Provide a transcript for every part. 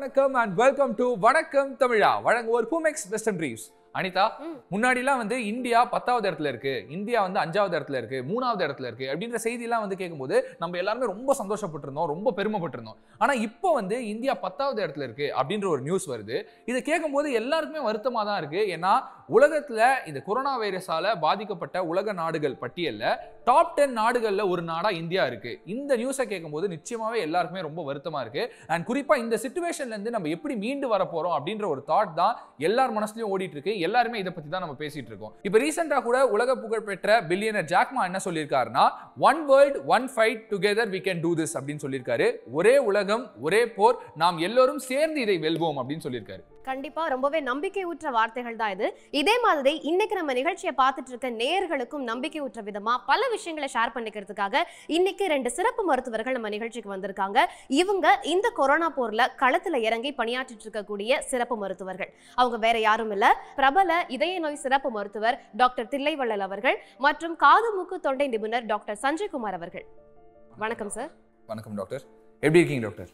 வணக்கம் and welcome to வணக்கம் தமிழா வழங்குவோர் பூமெக்ஸ் வெஸ்டர்ன் ட்ரீவ்ஸ் அனிதா முன்னாடிலாம் வந்து இந்தியா பத்தாவது இடத்துல இருக்கு இந்தியா வந்து அஞ்சாவது இடத்துல இருக்கு மூணாவது இடத்துல இருக்கு அப்படின்ற செய்தியெல்லாம் வந்து கேட்கும்போது நம்ம எல்லாருமே ரொம்ப சந்தோஷப்பட்டிருந்தோம் ரொம்ப பெருமைப்பட்டிருந்தோம் ஆனா இப்போ வந்து இந்தியா பத்தாவது இடத்துல இருக்கு அப்படின்ற ஒரு நியூஸ் வருது இதை கேட்கும்போது எல்லாருக்குமே வருத்தமா தான் இருக்கு ஏன்னா உலகத்துல இந்த கொரோனா வைரஸால பாதிக்கப்பட்ட உலக நாடுகள் பட்டியல்ல டாப் டென் நாடுகள்ல ஒரு நாடா இந்தியா இருக்கு இந்த நியூஸை கேட்கும்போது நிச்சயமாவே எல்லாருக்குமே ரொம்ப வருத்தமா இருக்கு அண்ட் குறிப்பா இந்த சுச்சுவேஷன்ல இருந்து நம்ம எப்படி மீண்டு வர போறோம் அப்படின்ற ஒரு தாட் தான் எல்லார் மனசுலயும் ஓடிட்டு இருக்கு எல்லாருமே இதை பத்தி தான் நம்ம பேசிட்டு இருக்கோம் இப்போ ரீசெண்டா கூட உலக புகழ்பெற்ற பில்லியனர் ஜாக்மா என்ன சொல்லியிருக்காருன்னா one world one fight together we can do this அப்படின்னு சொல்லியிருக்காரு ஒரே உலகம் ஒரே போர் நாம் எல்லோரும் சேர்ந்து இதை வெல்வோம் அப்படின்னு சொல்லியிருக்காரு கண்டிப்பா ரொம்பவே நம்பிக்கை ஊற்ற வார்த்தைகள் தான் இது இதே மாதிரி இன்னைக்கு நம்ம நிகழ்ச்சியை பார்த்துட்டு இருக்க நேயர்களுக்கும் நம்பிக்கை ஊற்ற விதமா பல விஷயங்களை ஷேர் பண்ணிக்கிறதுக்காக இன்னைக்கு ரெண்டு சிறப்பு மருத்துவர்கள் நம்ம நிகழ்ச்சிக்கு வந்திருக்காங்க இவங்க இந்த கொரோனா போர்ல களத்துல இறங்கி பணியாற்றிட்டு இருக்கக்கூடிய சிறப்பு மருத்துவர்கள் அவங்க வேற யாரும் இல்ல பிரபல இதய நோய் சிறப்பு மருத்துவர் டாக்டர் தில்லைவள்ளல் அவர்கள் மற்றும் காது மூக்கு தொண்டை நிபுணர் டாக்டர் சஞ்சய்குமார் அவர்கள் வணக்கம் சார் வணக்கம் டாக்டர் எப்படி இருக்கீங்க டாக்டர்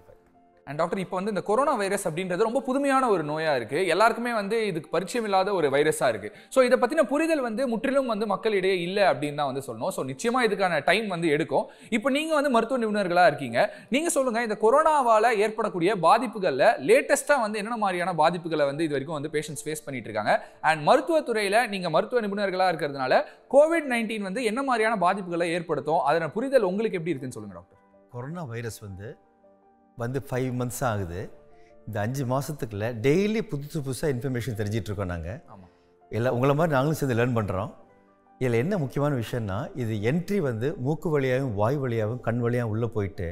அண்ட் டாக்டர் இப்போ வந்து இந்த கொரோனா வைரஸ் அப்படின்றது ரொம்ப புதுமையான ஒரு நோயா இருக்கு எல்லாருக்குமே வந்து இதுக்கு பரிச்சயம் இல்லாத ஒரு வைரஸா இருக்கு ஸோ இதை பத்தின புரிதல் வந்து முற்றிலும் வந்து மக்களிடையே இல்லை அப்படின்னு தான் வந்து சொல்லணும் ஸோ நிச்சயமா இதுக்கான டைம் வந்து எடுக்கும் இப்போ நீங்க வந்து மருத்துவ நிபுணர்களா இருக்கீங்க நீங்க சொல்லுங்க இந்த கொரோனாவால ஏற்படக்கூடிய பாதிப்புகள்ல லேட்டஸ்டா வந்து என்னென்ன மாதிரியான பாதிப்புகளை வந்து இது வரைக்கும் வந்து பேஷண்ட்ஸ் ஃபேஸ் பண்ணிட்டு இருக்காங்க அண்ட் மருத்துவத்துறையில நீங்க மருத்துவ நிபுணர்களா இருக்கிறதுனால கோவிட் நைன்டீன் வந்து என்ன மாதிரியான பாதிப்புகளை ஏற்படுத்தும் அதன புரிதல் உங்களுக்கு எப்படி இருக்குன்னு சொல்லுங்க டாக்டர் கொரோனா வைரஸ் வந்து வந்து ஃபைவ் மந்த்ஸ் ஆகுது இந்த அஞ்சு மாதத்துக்குள்ள டெய்லி புதுசு புதுசாக இன்ஃபர்மேஷன் தெரிஞ்சிட்டு இருக்கோம் நாங்கள் ஆமா. எல்லாம் உங்களை மாதிரி நாங்களும் சேர்ந்து லேர்ன் பண்ணுறோம் இதில் என்ன முக்கியமான விஷயம்னா இது என்ட்ரி வந்து மூக்கு வழியாகவும் வாய் வழியாகவும் கண் வழியாகவும் உள்ளே போயிட்டு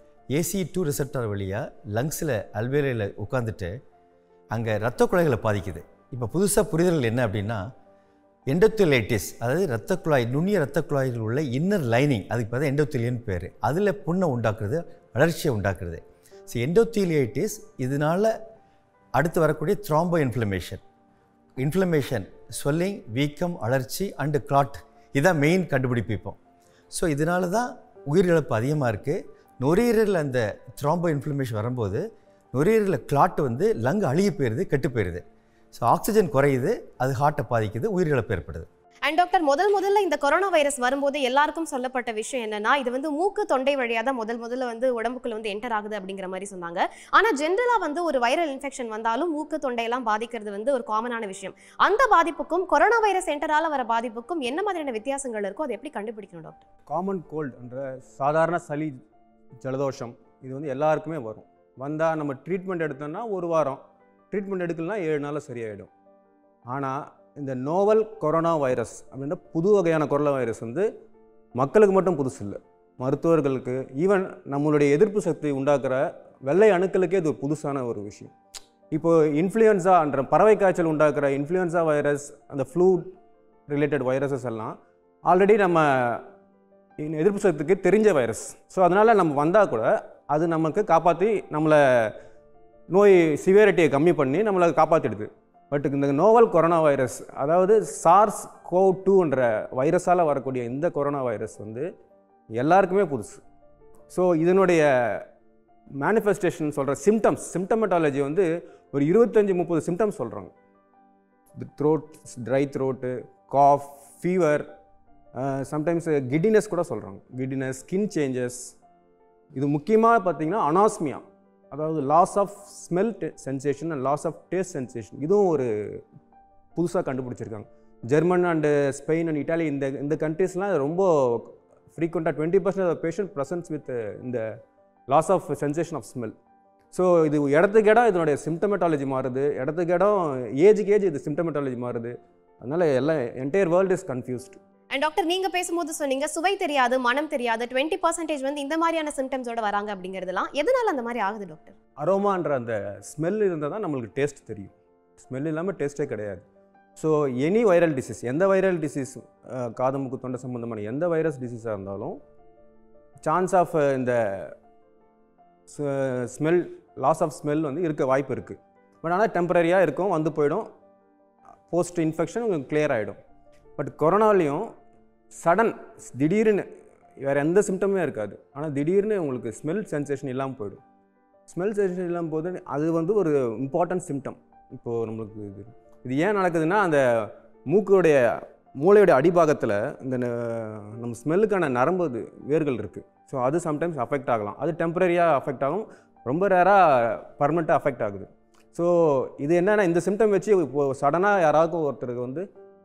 ஏசி டூ ரிசெப்டார் வழியாக லங்ஸில் அல்வேலையில் உட்காந்துட்டு அங்கே ரத்த குழாய்களை பாதிக்குது இப்போ புதுசாக புரிதல் என்ன அப்படின்னா எண்டோத்திலைட்டிஸ் அதாவது ரத்த குழாய் நுண்ணிய ரத்த குழாய்கள் உள்ள இன்னர் லைனிங் அதுக்கு பார்த்தா எண்டோத்திலியன் பேர் அதில் புண்ணை உண்டாக்குறது வளர்ச்சியை உண்டாக்குறது ஸோ எண்டோத்திலியைட்டிஸ் இதனால் அடுத்து வரக்கூடிய த்ராம்போ இன்ஃப்ளமேஷன் இன்ஃப்ளமேஷன் ஸ்வெல்லிங் வீக்கம் அலர்ச்சி அண்டு கிளாட் இதான் மெயின் கண்டுபிடிப்பு இப்போ ஸோ இதனால தான் உயிரிழப்பு அதிகமாக இருக்குது நுரையீரலில் அந்த த்ராம்போ இன்ஃப்ளமேஷன் வரும்போது நுரையீரலில் கிளாட் வந்து லங் அழுகி போயிடுது கெட்டு போயிடுது ஸோ ஆக்சிஜன் குறையுது அது ஹார்ட்டை பாதிக்குது உயிரிழப்பு ஏற்படுது அண்ட் டாக்டர் முதல் முதல்ல இந்த கொரோனா வைரஸ் வரும்போது எல்லாருக்கும் சொல்லப்பட்ட விஷயம் என்னன்னா இது வந்து மூக்கு தொண்டை வழியா தான் முதல் முதல்ல வந்து உடம்புக்குள்ள வந்து என்டர் ஆகுது அப்படிங்கிற மாதிரி சொன்னாங்க ஆனா ஜென்ரலா வந்து ஒரு வைரல் இன்ஃபெக்ஷன் வந்தாலும் மூக்கு தொண்டையெல்லாம் பாதிக்கிறது வந்து ஒரு காமனான விஷயம் அந்த பாதிப்புக்கும் கொரோனா வைரஸ் என்டரால வர பாதிப்புக்கும் என்ன மாதிரியான வித்தியாசங்கள் இருக்கோ அதை எப்படி கண்டுபிடிக்கணும் டாக்டர் காமன் கோல்டு என்ற சாதாரண சளி ஜலதோஷம் இது வந்து எல்லாருக்குமே வரும் வந்தால் நம்ம ட்ரீட்மெண்ட் எடுத்தோம்னா ஒரு வாரம் ட்ரீட்மெண்ட் எடுக்கலனா ஏழு நாளில் சரியாயிடும் ஆனால் இந்த நோவல் கொரோனா வைரஸ் அப்படின்ற புது வகையான கொரோனா வைரஸ் வந்து மக்களுக்கு மட்டும் புதுசு இல்லை மருத்துவர்களுக்கு ஈவன் நம்மளுடைய எதிர்ப்பு சக்தி உண்டாக்குற வெள்ளை அணுக்களுக்கே இது ஒரு புதுசான ஒரு விஷயம் இப்போ இன்ஃப்ளூயன்ஸான்ற பறவை காய்ச்சல் உண்டாக்குற இன்ஃப்ளூயன்ஸா வைரஸ் அந்த ஃப்ளூ ரிலேட்டட் வைரஸஸ் எல்லாம் ஆல்ரெடி நம்ம இந்த எதிர்ப்பு சக்திக்கு தெரிஞ்ச வைரஸ் ஸோ அதனால் நம்ம வந்தால் கூட அது நமக்கு காப்பாற்றி நம்மளை நோய் சிவியரிட்டியை கம்மி பண்ணி நம்மளை காப்பாற்றிடுது பட் இந்த நோவல் கொரோனா வைரஸ் அதாவது சார்ஸ் கோவ் டூன்ற வைரஸால் வரக்கூடிய இந்த கொரோனா வைரஸ் வந்து எல்லாருக்குமே புதுசு ஸோ இதனுடைய மேனிஃபெஸ்டேஷன் சொல்கிற சிம்டம்ஸ் சிம்டமெட்டாலஜி வந்து ஒரு இருபத்தஞ்சி முப்பது சிம்டம்ஸ் சொல்கிறாங்க throat dry throat cough fever sometimes giddiness கூட சொல்கிறாங்க கிட்டினஸ் ஸ்கின் சேஞ்சஸ் இது முக்கியமாக பார்த்தீங்கன்னா அனாஸ்மியா அதாவது loss of smell sensation and loss of taste sensation இதுவும் ஒரு புதுசாக கண்டுபிடிச்சிருக்காங்க German and Spain and Italy இந்த இந்த கண்ட்ரீஸ்லாம் ரொம்ப ஃப்ரீக்வெண்ட்டாக twenty percent of patient presence with இந்த loss of sensation of smell so இது இடத்துக்கு இடம் இதனுடைய சிம்டமெட்டாலஜி மாறுது இடத்துக்கு இடம் ஏஜுக்கு ஏஜ் இது சிம்டமெட்டாலஜி மாறுது அதனால் எல்லாம் entire world is confused and doctor நீங்க பேசும்போது சொன்னீங்க சுவை தெரியாது மனம் தெரியாது டுவெண்ட்டி பர்சன்டேஜ் வந்து இந்த மாதிரியான சிம்டம்ஸோட வராங்க அப்படிங்கிறதுலாம் எதனால அந்த மாதிரி ஆகுது டாக்டர் அரோமான்ற அந்த ஸ்மெல் இருந்தால் தான் நம்மளுக்கு டேஸ்ட் தெரியும் ஸ்மெல் இல்லாமல் டேஸ்ட்டே கிடையாது ஸோ எனி வைரல் டிசீஸ் எந்த வைரல் டிசீஸ் காது மூக்கு தொண்டை சம்மந்தமான எந்த வைரஸ் டிசீஸாக இருந்தாலும் சான்ஸ் ஆஃப் இந்த ஸ்மெல் லாஸ் ஆஃப் ஸ்மெல் வந்து இருக்க வாய்ப்பு இருக்குது பட் ஆனால் டெம்பரரியாக இருக்கும் வந்து போயிடும் போஸ்ட் இன்ஃபெக்ஷன் உங்களுக்கு கிளியர் ஆகிடும் பட் கொரோனாலையும் சடன் திடீர்னு வேறு எந்த சிம்டமே இருக்காது ஆனால் திடீர்னு உங்களுக்கு ஸ்மெல் சென்சேஷன் இல்லாமல் போயிடும் ஸ்மெல் சென்சேஷன் இல்லாமல் போது அது வந்து ஒரு இம்பார்ட்டன்ட் சிம்டம் இப்போது நம்மளுக்கு இது இது ஏன் நடக்குதுன்னா அந்த மூக்குடைய மூளையோட அடிபாகத்தில் இந்த ந- நம்ம ஸ்மெல்லுக்கான நரம்பு இது வேர்கள் இருக்குது ஸோ அது சம்டைம்ஸ் அஃபெக்ட் ஆகலாம் அது டெம்பரரியாக அஃபெக்ட் ஆகும் ரொம்ப ரேராக பர்மனெண்ட்டாக அஃபெக்ட் ஆகுது ஸோ இது என்னென்னா இந்த சிம்டம் வச்சு இப்போ சடனாக யாராவது ஒருத்தருக்கு வந்து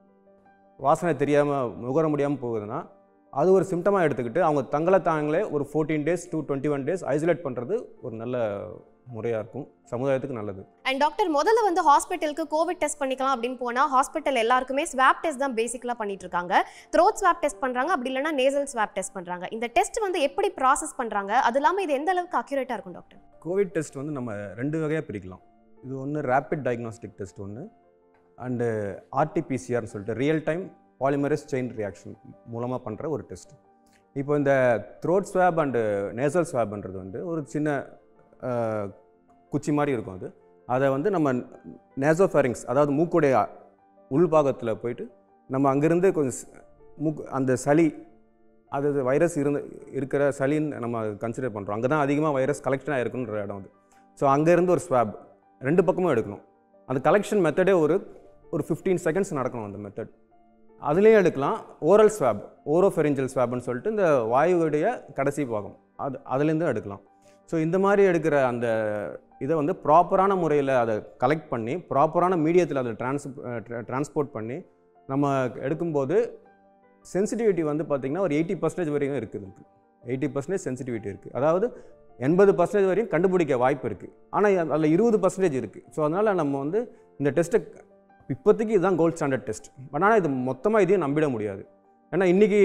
வாசனை தெரியாமல் நுகர முடியாமல் போகுதுன்னா அது ஒரு சிம்டமாக எடுத்துக்கிட்டு அவங்க தங்களை தாங்களே ஒரு fourteen days to twenty one days isolate பண்ணுறது ஒரு நல்ல முறையாக இருக்கும் சமுதாயத்துக்கு நல்லது அண்ட் டாக்டர் முதல்ல வந்து ஹாஸ்பிட்டலுக்கு கோவிட் டெஸ்ட் பண்ணிக்கலாம் அப்படின்னு போனால் ஹாஸ்பிட்டல் எல்லாருக்குமே ஸ்வாப் டெஸ்ட் தான் பேசிக்கலாக பண்ணிட்டு இருக்காங்க த்ரோட் ஸ்வாப் டெஸ்ட் பண்ணுறாங்க அப்படி இல்லைனா நேசல் ஸ்வாப் டெஸ்ட் பண்ணுறாங்க இந்த டெஸ்ட் வந்து எப்படி ப்ராசஸ் பண்ணுறாங்க அது இல்லாமல் இது எந்த அளவுக்கு அக்யூரேட்டாக இருக்கும் டாக்டர் கோவிட் டெஸ்ட் வந்து நம்ம ரெண்டு வகையாக பிரிக்கலாம் இது ஒன்று ரேபிட் டயக்னாஸ்டிக் டெஸ்ட் ஒன்று அண்டு ஆர்டிபிசிஆர்னு சொல்லிட்டு real time polymerase chain reaction மூலமாக பண்ணுற ஒரு டெஸ்ட் இப்போ இந்த த்ரோட் ஸ்வாப் அண்டு நேசல் ஸ்வாப்ன்றது வந்து ஒரு சின்ன அஹ், குச்சி மாதிரி இருக்கும் அது அதை வந்து நம்ம நேசோஃபேரிங்ஸ் அதாவது மூக்குடைய உள்பாகத்தில் போயிட்டு நம்ம அங்கேருந்து கொஞ்சம் ஸ்- மூக்கு அந்த சளி அது வைரஸ் இருந்து இருக்கிற சளின்னு நம்ம கன்சிடர் பண்ணுறோம் அங்கே தான் அதிகமாக வைரஸ் கலெக்ஷன் ஆகிருக்குன்ற இடம் அது ஸோ அங்கேருந்து ஒரு ஸ்வாப் ரெண்டு பக்கமும் எடுக்கணும் அந்த கலெக்ஷன் மெத்தடே ஒரு ஒரு ஃபிஃப்டீன் செகண்ட்ஸ் நடக்கணும் அந்த மெத்தட் அதுலேயும் எடுக்கலாம் ஓரல் ஸ்வாப் ஓரோஃபெரிஞ்சல் ஸ்வாப்னு சொல்லிட்டு இந்த வாயுவுடைய கடைசி பாகம் அது அதுலேருந்தும் எடுக்கலாம் ஸோ இந்த மாதிரி எடுக்கிற அந்த இதை வந்து ப்ராப்பரான முறையில் அதை கலெக்ட் பண்ணி ப்ராப்பரான மீடியத்தில் அதை ட்ரான்ஸ் டிரான்ஸ்போர்ட் பண்ணி நம்ம எடுக்கும்போது சென்சிட்டிவிட்டி வந்து பார்த்திங்கன்னா ஒரு எயிட்டி பர்சன்டேஜ் வரைக்கும் இருக்குது இருக்குது எயிட்டி பர்சன்டேஜ் சென்சிட்டிவிட்டி இருக்குது அதாவது எண்பது பர்சன்டேஜ் வரையும் கண்டுபிடிக்க வாய்ப்பு இருக்குது ஆனால் அதில் இருபது பர்சன்டேஜ் இருக்குது ஸோ அதனால் நம்ம வந்து இந்த டெஸ்ட்டை இப்போதைக்கு இதுதான் கோல்ட் ஸ்டாண்டர்ட் டெஸ்ட் பட் ஆனால் இது மொத்தமாக இதையும் நம்பிட முடியாது ஏன்னா இன்றைக்கி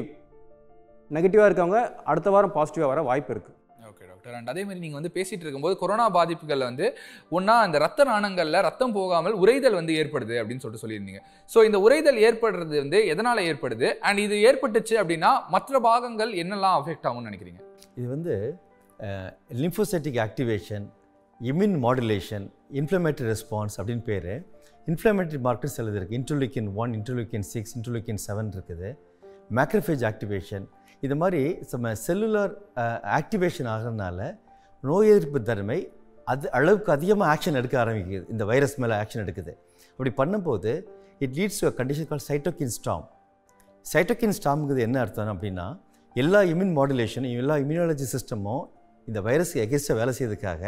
நெகட்டிவாக இருக்கவங்க அடுத்த வாரம் பாசிட்டிவாக வர வாய்ப்பு இருக்குது ஓகே டாக்டர் அண்ட் அதே மாதிரி நீங்கள் வந்து பேசிட்டு இருக்கும்போது கொரோனா பாதிப்புகள் வந்து ஒன்றா அந்த ரத்த நாணங்களில் ரத்தம் போகாமல் உறைதல் வந்து ஏற்படுது அப்படின்னு சொல்லிட்டு சொல்லியிருந்தீங்க ஸோ இந்த உறைதல் ஏற்படுறது வந்து எதனால் ஏற்படுது அண்ட் இது ஏற்பட்டுச்சு அப்படின்னா மற்ற பாகங்கள் என்னெல்லாம் அஃபெக்ட் ஆகும்னு நினைக்கிறீங்க இது வந்து lymphocytic activation immune modulation inflammatory response அப்படின்னு பேர் இன்ஃப்ளமேட்டரி மார்க்கர்ஸ் எழுதி இருக்குது interleukin one interleukin six interleukin seven இருக்குது மேக்ரோஃபேஜ் ஆக்டிவேஷன் இது மாதிரி நம்ம செல்லுலர் ஆக்டிவேஷன் ஆகிறதுனால நோய் எதிர்ப்பு தன்மை அது அளவுக்கு அதிகமாக ஆக்ஷன் எடுக்க ஆரம்பிக்குது இந்த வைரஸ் மேலே ஆக்ஷன் எடுக்குது அப்படி பண்ணும்போது it leads to a condition call cytokine storm cytokine ஸ்டாம்ங்கிறது என்ன அர்த்தம் அப்படின்னா எல்லா இம்யூன் மாடுலேஷனும் எல்லா இம்யூனாலஜி சிஸ்டமும் இந்த வைரஸ்க்கு எகெஸ்டாக வேலை செய்யறதுக்காக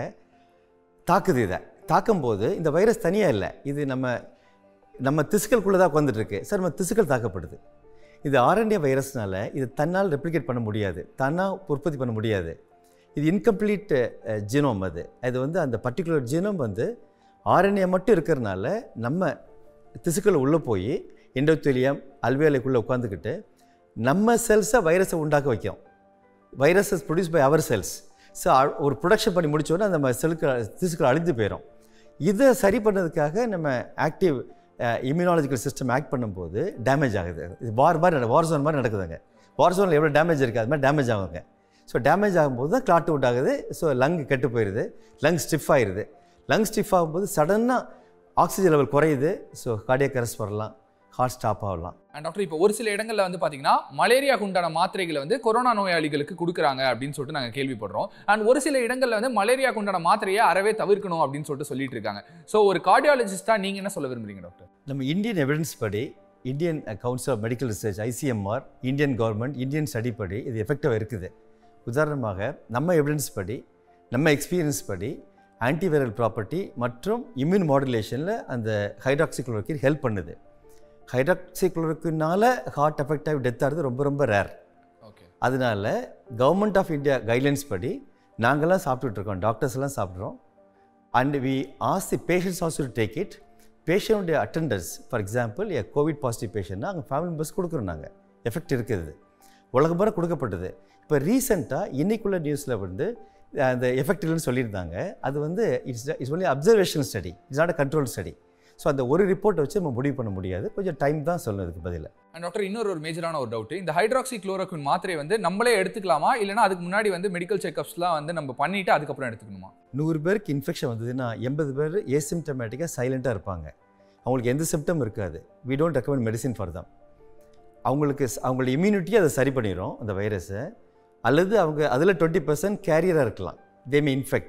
தாக்குது இதை தாக்கும்போது இந்த வைரஸ் தனியாக இல்லை இது நம்ம நம்ம திசுக்களுக்குள்ளே தான் உட்காந்துட்டு இருக்கு சார் நம்ம திசுக்கள் தாக்கப்படுது இது ஆர்என்ஏ வைரஸ்னால இது தன்னால் ரெப்ளிகேட் பண்ண முடியாது தன்னாக உற்பத்தி பண்ண முடியாது இது இன்கம்ப்ளீட் ஜீனோம் அது அது வந்து அந்த பர்டிகுலர் ஜீனோம் வந்து ஆர்என்ஏ மட்டும் இருக்கிறனால நம்ம திசுக்கள் உள்ளே போய் எண்டோத்தெலியம் அல்வேலைக்குள்ளே உட்காந்துக்கிட்டு நம்ம செல்ஸை வைரஸை உண்டாக்க வைக்கும் viruses produce by our cells so ஒரு ப்ரொடக்ஷன் பண்ணி முடிச்சோடனே அந்த செல்லுக்கு திசுக்கள் அழிந்து போயிடும் இதை சரி பண்ணதுக்காக நம்ம ஆக்டிவ் இம்யூனாலஜிக்கல் சிஸ்டம் ஆக்ட் பண்ணும்போது டேமேஜ் ஆகுது இது வார் மாதிரி நட வார் ஜோன் மாதிரி நடக்குதுங்க வார் ஜோனில் எவ்வளோ டேமேஜ் இருக்குது அது மாதிரி டேமேஜ் ஆகுங்க ஸோ டேமேஜ் ஆகும்போது தான் கிளாட் அவுட் ஆகுது ஸோ லங் கெட்டு போயிடுது லங் ஸ்டிஃப் ஆயிடுது லங் ஸ்டிஃப் ஆகும்போது சடனாக ஆக்சிஜன் லெவல் குறையுது ஸோ கார்டியக் அரெஸ்ட் வரலாம் ஹார்ட் ஸ்டாப் ஆகலாம் அண்ட் டாக்டர் இப்போ ஒரு சில இடங்கள்ல வந்து பாத்தீங்கன்னா மலேரியாக்கு உண்டான மாத்திரைகளை வந்து கொரோனா நோயாளிகளுக்கு கொடுக்குறாங்க அப்படின்னு சொல்லிட்டு நாங்கள் கேள்விப்படுறோம் அண்ட் ஒரு சில இடங்கள்ல வந்து மலேரியாக்கு உண்டான மாத்திரையை அறவே தவிர்க்கணும் அப்படின்னு சொல்லிட்டு சொல்லிட்டு இருக்காங்க ஸோ ஒரு கார்டியாலஜிஸ்டா நீங்க என்ன சொல்ல விரும்புறீங்க டாக்டர் நம்ம இந்தியன் எவிடன்ஸ் படி Indian council of medical research ICMR Indian government Indian study படி இது எஃபெக்டிவாக இருக்குது உதாரணமாக நம்ம எவிடன்ஸ் படி நம்ம எக்ஸ்பீரியன்ஸ் படி ஆன்டிவைரல் ப்ராப்பர்ட்டி மற்றும் இம்யூன் மாடுலேஷனில் அந்த ஹைட்ராக்சிக்ளோரோக்கின் ஹெல்ப் பண்ணுது ஹைட்ராக்சிக்ளோரோக்கினால ஹார்ட் எஃபெக்ட் ஆகி டெத் ஆகிறது ரொம்ப ரொம்ப ரேர் ஓகே அதனால கவர்மெண்ட் ஆஃப் இந்தியா கைட்லைன்ஸ் படி நாங்கள்லாம் சாப்பிட்டுட்டு இருக்கோம் டாக்டர்ஸ் எல்லாம் சாப்பிட்றோம் and we ask the patients also to take it பேஷண்ட்டுடைய attenders for example a COVID positive பேஷண்ட்னா அங்கே ஃபேமிலி மெம்பர்ஸ் கொடுக்குறோம் நாங்கள் எஃபெக்ட் இருக்குது உலகம் பூரா கொடுக்கப்பட்டது இப்போ ரீசெண்டாக இன்னைக்குள்ள நியூஸில் வந்து அந்த எஃபெக்ட் இல்லைன்னு சொல்லியிருந்தாங்க அது வந்து it's it's only observation study it's not control study so அந்த ஒரு ரிப்போர்ட்டை வச்சு நம்ம முடிவு பண்ண முடியாது கொஞ்சம் டைம் தான் சொல்லணும் இதுக்கு பதில் அண்ட் டாக்டர் இன்னொரு ஒரு மேஜரான ஒரு டவுட் இந்த ஹைட்ராக்சி குளோரோக்வின் மாத்திரை வந்து நம்மளே எடுத்துக்கலாமா இல்லைனா அதுக்கு முன்னாடி வந்து மெடிக்கல் செக்அப்ஸ்லாம் வந்து நம்ம பண்ணிட்டு அதுக்கப்புறம் எடுத்துக்கணுமா நூறு பேருக்கு இன்ஃபெக்ஷன் வந்ததுன்னா எண்பது பேர் ஏசிம்டமேட்டிக்காக சைலண்ட்டாக இருப்பாங்க அவங்களுக்கு எந்த சிம்டம் இருக்காது we don't recommend medicine for them அவங்களுக்கு ஸ்- அவங்களோட இம்யூனிட்டி அதை சரி பண்ணிடும் அந்த வைரஸை அல்லது அவங்க அதில் டுவெண்ட்டி பர்சன்ட் கேரியராக இருக்கலாம் தே மே இன்ஃபெக்ட்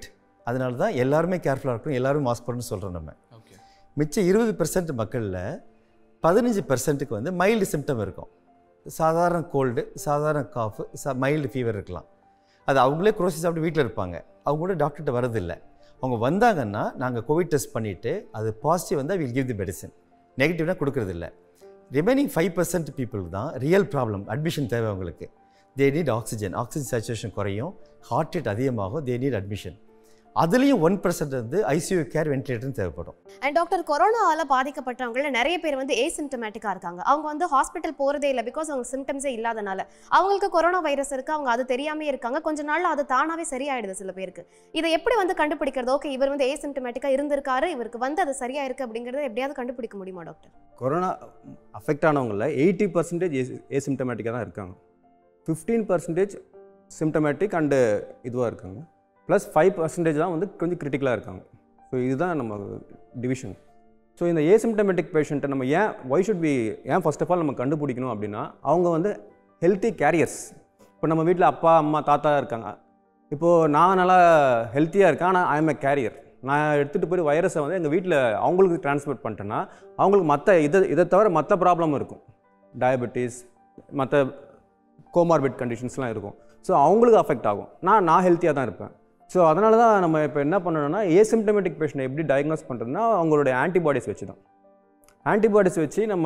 அதனால தான் எல்லாருமே கேர்ஃபுல்லாக இருக்கணும் எல்லாரும் மாஸ்க் போடணும்னு சொல்கிறோம் நம்ம ஓகே மிச்சம் இருபது பெர்சன்ட் மக்களில் பதினஞ்சு பெர்சன்ட்டுக்கு வந்து மைல்டு சிம்டம் இருக்கும் சாதாரண கோல்டு சாதாரண காஃபு சா மைல்டு ஃபீவர் இருக்கலாம் அது அவங்களே குரோசி சாப்பிட்டு வீட்டில் இருப்பாங்க அவங்க கூட டாக்டர்கிட்ட வரதில்லை அவங்க வந்தாங்கன்னா நாங்கள் கோவிட் டெஸ்ட் பண்ணிவிட்டு அது பாசிட்டிவ் வந்தால் வில் கிவ் தி மெடிசன் நெகட்டிவ்னா கொடுக்கறதில்ல ரிமைனிங் ஃபைவ் பர்சன்ட் பீப்புளுக்கு தான் ரியல் ப்ராப்ளம் அட்மிஷன் தேவை அவங்களுக்கு they need oxygen oxygen saturation குறையும் ஹார்ட் ரேட் அதிகமாகும் தே நீட் அட்மிஷன் அதுலேயும் ஒன் பர்சன்ட் வந்து ஐசியூ கேர் வென்டிலேட்டரும் தேவைப்படும் அண்ட் டாக்டர் கொரோனாவால பாதிக்கப்பட்டவங்கள நிறைய பேர் வந்து ஏசிம்டமேட்டிக்கா இருக்காங்க அவங்க வந்து ஹாஸ்பிட்டல் போறதே இல்லை பிகாஸ் அவங்க சிம்டம்ஸே இல்லாதனால அவங்களுக்கு கொரோனா வைரஸ் இருக்கு அவங்க அது தெரியாமே இருக்காங்க கொஞ்ச நாள்ல அது தானாவே சரியாயிடுது சில பேருக்கு இதை எப்படி வந்து கண்டுபிடிக்கிறது ஓகே இவர் வந்து ஏசிம்டமேட்டிக்கா இருந்திருக்காரு இவருக்கு வந்து அது சரியா இருக்கு அப்படிங்கறத எப்படியாவது கண்டுபிடிக்க முடியுமா டாக்டர் கொரோனா அஃபெக்ட் ஆனவங்களில் எயிட்டி பர்சன்டேஜ் ஏசிம்டமேட்டிக்காக தான் இருக்காங்க ஃபிஃப்டீன் பர்சன்டேஜ் சிம்டமேட்டிக் அண்டு இதுவாக இருக்காங்க ப்ளஸ் ஃபைவ் பர்சன்டேஜ் தான் வந்து கொஞ்சம் கிரிட்டிக்கலாக இருக்காங்க ஸோ இதுதான் நம்ம டிவிஷன் ஸோ இந்த ஏசிம்டமேட்டிக் பேஷண்ட்டை நம்ம ஏன் ஒய் ஷுட் பி ஏன் ஃபர்ஸ்ட் ஆஃப் ஆல் நம்ம கண்டுபிடிக்கணும் அப்படின்னா அவங்க வந்து ஹெல்த்தி கேரியர்ஸ் இப்போ நம்ம வீட்டில் அப்பா அம்மா தாத்தா இருக்காங்க இப்போது நான் நல்லா ஹெல்த்தியாக இருக்கேன் ஆனால் ஐ எம் எ கேரியர் நான் எடுத்துகிட்டு போய் வைரஸை வந்து எங்கள் வீட்டில் அவங்களுக்கு ட்ரான்ஸ்மிட் பண்ணிட்டேன்னா அவங்களுக்கு மற்ற இதை இதை தவிர மற்ற ப்ராப்ளம் இருக்கும் டயபெட்டிஸ் மற்ற கோமார்பிட் கண்டிஷன்ஸ்லாம் இருக்கும் ஸோ அவங்களுக்கு அஃபெக்ட் ஆகும் நான் நான் ஹெல்த்தியாக தான் இருப்பேன் ஸோ அதனால தான் நம்ம இப்போ என்ன பண்ணணும்னா ஏசிம்டமேட்டிக் பேஷண்ட்டை எப்படி டயக்னோஸ் பண்ணுறதுனா அவங்களுடைய ஆன்டிபாடிஸ் வச்சு தான் ஆன்டிபாடிஸ் வச்சு நம்ம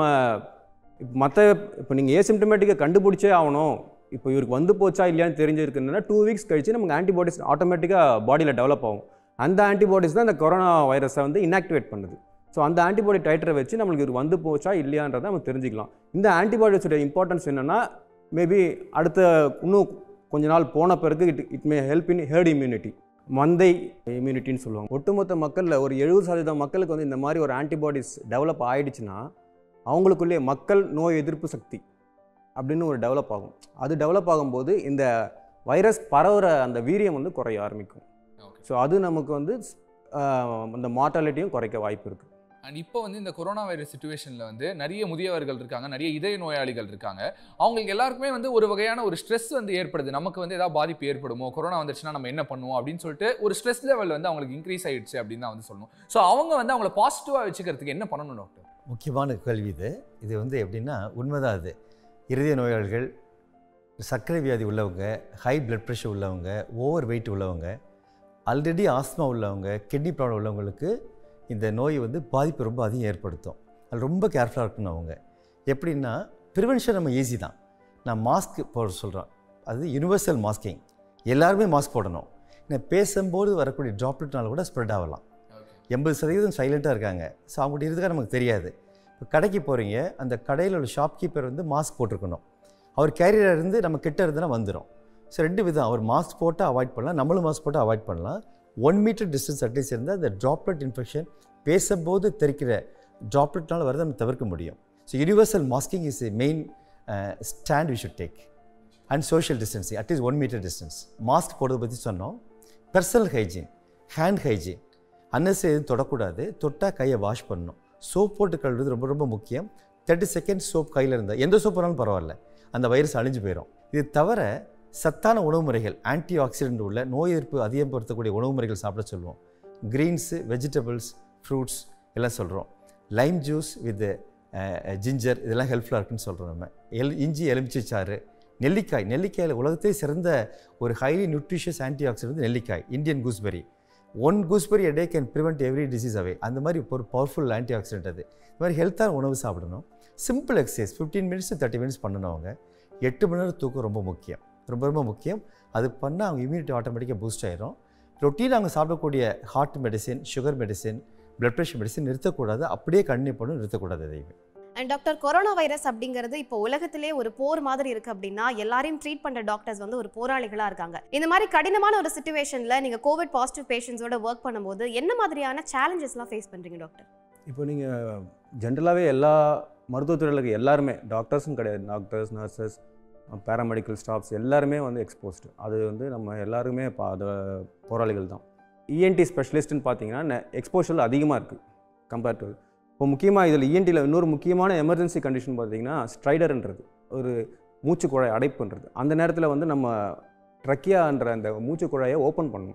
மற்ற இப்போ நீங்கள் ஏசிம்டமேட்டிக்கை கண்டுபிடிச்சே ஆகணும் இப்போ இவருக்கு வந்து போச்சா இல்லையான்னு தெரிஞ்சிருக்குன்னா டூ வீக்ஸ் கழிச்சு நமக்கு ஆன்டிபாடிஸ் ஆட்டோமேட்டிக்காக பாடியில் டெவலப் ஆகும் அந்த ஆன்டிபாடிஸ் தான் இந்த கொரோனா வைரஸை வந்து இன்ஆக்டிவேட் பண்ணுது ஸோ அந்த ஆன்டிபாடி டைட்டரை வச்சு நம்மளுக்கு இது வந்து போச்சா இல்லையான்றதை நம்ம தெரிஞ்சுக்கலாம் இந்த ஆன்டிபாடிஸோட இம்பார்ட்டன்ஸ் என்னென்னா மேபி அடுத்த இன்னும் கொஞ்ச நாள் போன பிறகு it it may help in herd immunity மந்தை இம்யூனிட்டின்னு சொல்லுவாங்க ஒட்டுமொத்த மக்களில் ஒரு எழுபது சதவீதம் மக்களுக்கு வந்து இந்த மாதிரி ஒரு ஆன்டிபாடிஸ் டெவலப் ஆயிடுச்சுன்னா அவங்களுக்குள்ளே மக்கள் நோய் எதிர்ப்பு சக்தி அப்படின்னு ஒரு டெவலப் ஆகும் அது டெவலப் ஆகும்போது இந்த வைரஸ் பரவுற அந்த வீரியம் வந்து குறைய ஆரம்பிக்கும் ஓகே ஸோ அது நமக்கு வந்து ஆஹ், அந்த மார்ட்டாலிட்டியும் குறைக்க வாய்ப்பு இருக்குது அண்ட் இப்போ வந்து இந்த கொரோனா வைரஸ் சுச்சுவேஷனில் வந்து நிறைய முதியவர்கள் இருக்காங்க நிறைய இதய நோயாளிகள் இருக்காங்க அவங்களுக்கு எல்லாருக்குமே வந்து ஒரு வகையான ஒரு ஸ்ட்ரெஸ் வந்து ஏற்படுது நமக்கு வந்து ஏதாவது பாதிப்பு ஏற்படுமோ கொரோனா வந்துருச்சுன்னா நம்ம என்ன பண்ணுவோம் அப்படின்னு சொல்லிட்டு ஒரு ஸ்ட்ரெஸ் லெவல் வந்து அவங்களுக்கு இன்க்ரீஸ் ஆயிடுச்சு அப்படின்னு தான் வந்து சொல்லணும் ஸோ அவங்க வந்து அவங்கள பாசிட்டிவாக வச்சுக்கிறதுக்கு என்ன பண்ணணும் டாக்டர் முக்கியமான கேள்வி இது இது வந்து எப்படின்னா உண்மைதான் அது இருதய நோயாளிகள் சர்க்கரை வியாதி உள்ளவங்க ஹை பிளட் ப்ரெஷர் உள்ளவங்க ஓவர் வெயிட் உள்ளவங்க ஆல்ரெடி ஆஸ்மா உள்ளவங்க கிட்னி ப்ராப்ளம் உள்ளவங்களுக்கு இந்த நோய் வந்து பாதிப்பு ரொம்ப அதிகம் ஏற்படுத்தும் அது ரொம்ப கேர்ஃபுல்லாக இருக்கணும் அவங்க எப்படின்னா ப்ரிவென்ஷன் நம்ம ஈஸி தான் நான் மாஸ்க் போட சொல்கிறேன் அது யுனிவர்சல் மாஸ்கிங் எல்லாருமே மாஸ்க் போடணும் நான் பேசும்போது வரக்கூடிய ட்ராப்லெட்னால கூட ஸ்ப்ரெட் ஆகலாம் எண்பது சதவீதம் சைலண்ட்டாக இருக்காங்க ஸோ அவங்கள்ட்ட இருக்கா நமக்கு தெரியாது இப்போ கடைக்கு போகிறீங்க அந்த கடையில் உள்ள ஷாப்கீப்பர் வந்து மாஸ்க் போட்டிருக்கணும் அவர் கேரியராக இருந்து நம்ம கிட்ட இருந்துன்னா வந்துடும் ஸோ ரெண்டு விதம் அவர் மாஸ்க் போட்டு அவாய்ட் பண்ணலாம் நம்மளும் மாஸ்க் போட்டு அவாய்ட் பண்ணலாம் ஒன் மீட்டர் டிஸ்டன்ஸ் அட்லீஸ்ட் இருந்தால் அந்த ட்ராப்லெட் இன்ஃபெக்ஷன் பேசும்போது தெரிக்கிற ட்ராப்லெட்னால வரதை நம்ம தவிர்க்க முடியும் so universal masking is main stand we should take and social distancing at least one metre distance mask போடுறதை பற்றி சொன்னோம் personal hygiene hand hygiene unnecessary எதுவும் தொடக்கூடாது தொட்டால் கையை வாஷ் பண்ணணும் சோப் போட்டு கழுவுறது ரொம்ப ரொம்ப முக்கியம் தேர்ட்டி செகண்ட் சோப் கையில் இருந்தால் எந்த சோப் போனாலும் பரவாயில்ல அந்த வைரஸ் அழிஞ்சு போயிடும் இது தவிர சத்தான உணவு முறைகள் ஆன்டி ஆக்சிடென்ட் உள்ள நோய் எதிர்ப்பு அதிகப்படுத்தக்கூடிய உணவு முறைகள் சாப்பிட சொல்லுவோம் க்ரீன்ஸு வெஜிடபிள்ஸ் ஃப்ரூட்ஸ் எல்லாம் சொல்கிறோம் லைம் ஜூஸ் வித் ஜிஞ்சர் இதெல்லாம் ஹெல்ப்ஃபுல்லாக இருக்குன்னு சொல்கிறோம் நம்ம எல் இஞ்சி எலுமிச்சை சாறு நெல்லிக்காய் நெல்லிக்காயில் உலகத்திலே சிறந்த ஒரு ஹைலி நியூட்ரிஷியஸ் ஆன்டி ஆக்சிடென்ட் நெல்லிக்காய் Indian gooseberry one gooseberry a day can prevent every disease away அந்த மாதிரி ஒரு பவர்ஃபுல் ஆன்டி ஆக்சிடென்ட் அது இந்த மாதிரி ஹெல்த்தான உணவு சாப்பிடணும் simple exercise fifteen minutes thirty minutes பண்ணணும் அவங்க எட்டு மணி நேரம் தூக்கம் ரொம்ப முக்கியம் ரொம்ப ரொம்ப முக்கியம் அது பண்ணால் அவங்க இம்யூனிட்டி ஆட்டோமேட்டிக்காக பூஸ்ட் ஆயிரும் ரொட்டீன் அவங்க சாப்பிடக்கூடிய heart medicine sugar medicine blood pressure medicine நிறுத்தக்கூடாது அப்படியே கண்டினியூ பண்ணணும் நிறுத்தக்கூடாது எதையுமே அண்ட் டாக்டர் கொரோனா வைரஸ் அப்படிங்கிறது இப்போ உலகத்திலே ஒரு போர் மாதிரி இருக்கு அப்படின்னா எல்லாரையும் ட்ரீட் பண்ற டாக்டர்ஸ் வந்து ஒரு போராளிகளா இருக்காங்க இந்த மாதிரி கடினமான ஒரு சுச்சுவேஷன்ல நீங்க கோவிட் பாசிட்டிவ் பேஷண்ட்ஸோட ஒர்க் பண்ணும்போது என்ன மாதிரியான சேலஞ்சஸ்லாம் ஃபேஸ் பண்றீங்க டாக்டர் இப்போ நீங்கள் ஜென்ரலாகவே எல்லா மருத்துவத்துறைகளுக்கு எல்லாருமே டாக்டர்ஸும் கிடையாது டாக்டர்ஸ் நர்சஸ் பேராமெடிக்கல் ஸ்டாஃப்ஸ் எல்லாருமே வந்து எக்ஸ்போஸ்டு அது வந்து நம்ம எல்லாருமே பா அது போராளிகள் தான் இஎன்டி ஸ்பெஷலிஸ்ட்னு பார்த்தீங்கன்னா எக்ஸ்போஷர் அதிகமாக இருக்குது கம்பேர்ட் டு இப்போ முக்கியமாக இதில் இஎன்டியில் இன்னொரு முக்கியமான எமர்ஜென்சி கண்டிஷன் பார்த்தீங்கன்னா ஸ்ட்ரைடர்ன்றது ஒரு மூச்சு குழாய் அடைப்புன்றது அந்த நேரத்தில் வந்து நம்ம ட்ரக்கியான்ற அந்த மூச்சு குழாயை ஓப்பன் பண்ணணும்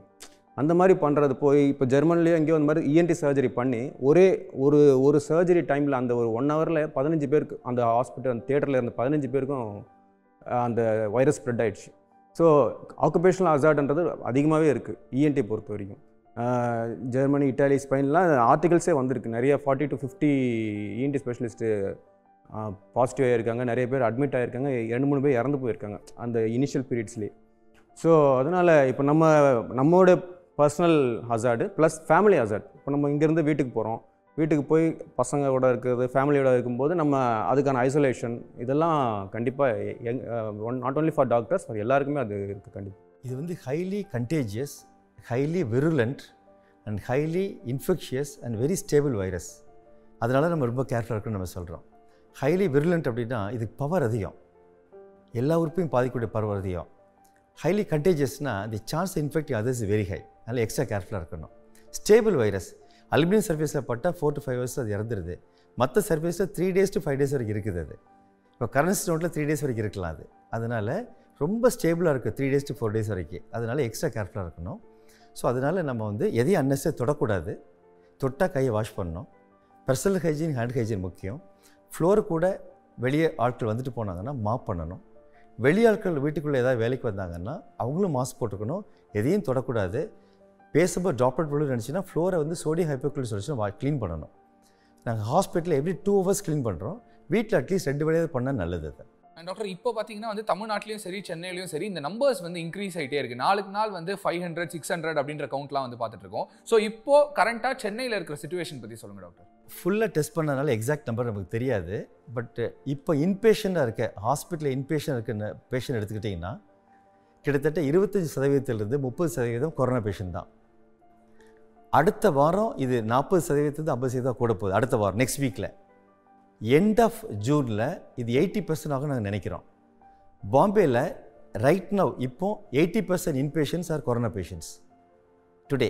அந்த மாதிரி பண்ணுறது போய் இப்போ ஜெர்மன்லேயோ எங்கேயோ அந்த மாதிரி இஎன்டி சர்ஜரி பண்ணி ஒரே ஒரு ஒரு சர்ஜரி டைமில் அந்த ஒரு ஒன் ஹவரில் பதினஞ்சு பேருக்கு அந்த ஹாஸ்பிட்டல் அந்த தேட்டரில் இருந்த பதினஞ்சு பேருக்கும் அஹ், அந்த வைரஸ் ஸ்ப்ரெட் ஆயிடுச்சு ஸோ ஆக்குபேஷனல் அசார்ட்ன்றது அதிகமாகவே இருக்குது இஎன்டி பொறுத்த வரைக்கும் அஹ், ஜெர்மனி இட்டாலி ஸ்பெயின்லாம் ஆர்டிகல்ஸே வந்திருக்கு நிறைய forty to fifty ENT specialist positive ஆகியிருக்காங்க நிறைய பேர் அட்மிட் ஆகியிருக்காங்க ரெண்டு மூணு பேர் இறந்து போயிருக்காங்க அந்த இனிஷியல் பீரியட்ஸ்லேயே ஸோ அதனால் இப்போ நம்ம நம்மளோட personal hazard plus family hazard இப்போ நம்ம இங்கேருந்து வீட்டுக்கு போகிறோம் வீட்டுக்கு போய் பசங்களோட இருக்கிறது ஃபேமிலியோட இருக்கும்போது நம்ம அதுக்கான ஐசோலேஷன் இதெல்லாம் கண்டிப்பாக எங் ஒன் not only for doctors for எல்லாருக்குமே அது இருக்குது கண்டிப்பாக இது வந்து highly contagious highly virulent and highly infectious and very stable virus அதனால நம்ம ரொம்ப கேர்ஃபுல்லாக இருக்குன்னு நம்ம சொல்கிறோம் ஹைலி விருலண்ட் அப்படின்னா இதுக்கு பவர் அதிகம் எல்லா உறுப்பையும் பாதிக்கக்கூடிய பவர் அதிகம் ஹைலி கண்டேஜியஸ்னா the chance infect others very high அதனால் எக்ஸ்ட்ரா கேர்ஃபுல்லாக இருக்கணும் ஸ்டேபிள் வைரஸ் அலுமினியம் சர்ஃபேஸில் பட்டால் ஃபோர் டு ஃபைவ் ஹவர்ஸ் அது இறந்துருது மற்ற சர்ஃபேஸில் three days to five days வரைக்கும் இருக்குது அது இப்போ கரண்ட் ஸ்டோனில் த்ரீ டேஸ் வரைக்கும் இருக்கலாம் அது அதனால் ரொம்ப ஸ்டேபிளாக இருக்குது three days to four days வரைக்கும் அதனால் எக்ஸ்ட்ரா கேர்ஃபுல்லாக இருக்கணும் ஸோ அதனால் நம்ம வந்து எதையும் அன்னெஸ்ஸே தொடக்கூடாது தொட்டால் கையை வாஷ் பண்ணணும் பர்சனல் ஹைஜீன் ஹேண்ட் ஹைஜீன் முக்கியம் ஃப்ளோர் கூட வெளியே ஆட்கள் வந்துட்டு போனாங்கன்னா மாப் பண்ணணும் வெளி ஆட்கள் வீட்டுக்குள்ளே ஏதாவது வேலைக்கு வந்தாங்கன்னா அவங்களும் மாஸ்க் போட்டுக்கணும் எதையும் தொடக்கூடாது பேசும்போது ட்ராப்லெட் விழு நினச்சின்னா ஃப்ளோரை வந்து சோடியம் ஹைப்போக்ளோரிக் சொல்யூஷன் வா க்ளீன் பண்ணணும் நாங்கள் ஹாஸ்பிட்டலில் எவ்ரி டூ ஹவர்ஸ் க்ளீன் பண்ணுறோம் வீட்டில் அட்லீஸ்ட் ரெண்டு வேலையாவது பண்ணால் நல்லது அது அண்ட் டாக்டர் இப்போ பார்த்தீங்கன்னா வந்து தமிழ்நாட்டிலையும் சரி சென்னையிலையும் சரி இந்த நம்பர்ஸ் வந்து இன்க்ரீஸ் ஆகிட்டே இருக்கு நாளுக்கு நாள் வந்து ஃபைவ் ஹண்ட்ரட் சிக்ஸ் ஹண்ட்ரட் அப்படின்ற கவுண்ட்லாம் வந்து பார்த்துட்டு இருக்கோம் ஸோ இப்போ கரண்ட்டாக சென்னையில் இருக்கிற சுச்சுவேஷன் பற்றி சொல்லுங்க டாக்டர் ஃபுல்லாக டெஸ்ட் பண்ணனால எக்ஸாக்ட் நம்பர் நமக்கு தெரியாது பட் இப்போ இன்பேஷண்ட்டாக இருக்க ஹாஸ்பிட்டலில் இன்பேஷன் இருக்க பேஷண்ட் எடுத்துக்கிட்டிங்கன்னா கிட்டத்தட்ட இருபத்தஞ்சி சதவீதத்திலிருந்து முப்பது சதவீதம் கொரோனா பேஷண்ட் தான் அடுத்த வாரம் இது நாற்பது சதவீதத்துலேருந்து ஐம்பது சதவீதம் கூட போகுது அடுத்த வாரம் நெக்ஸ்ட் வீக்கில் எண்ட் ஆஃப் ஜூனில் இது எயிட்டி பர்சன்ட் ஆகும் நாங்கள் நினைக்கிறோம் பாம்பேயில் ரைட் நவ் இப்போ eighty percent inpatients are corona patients today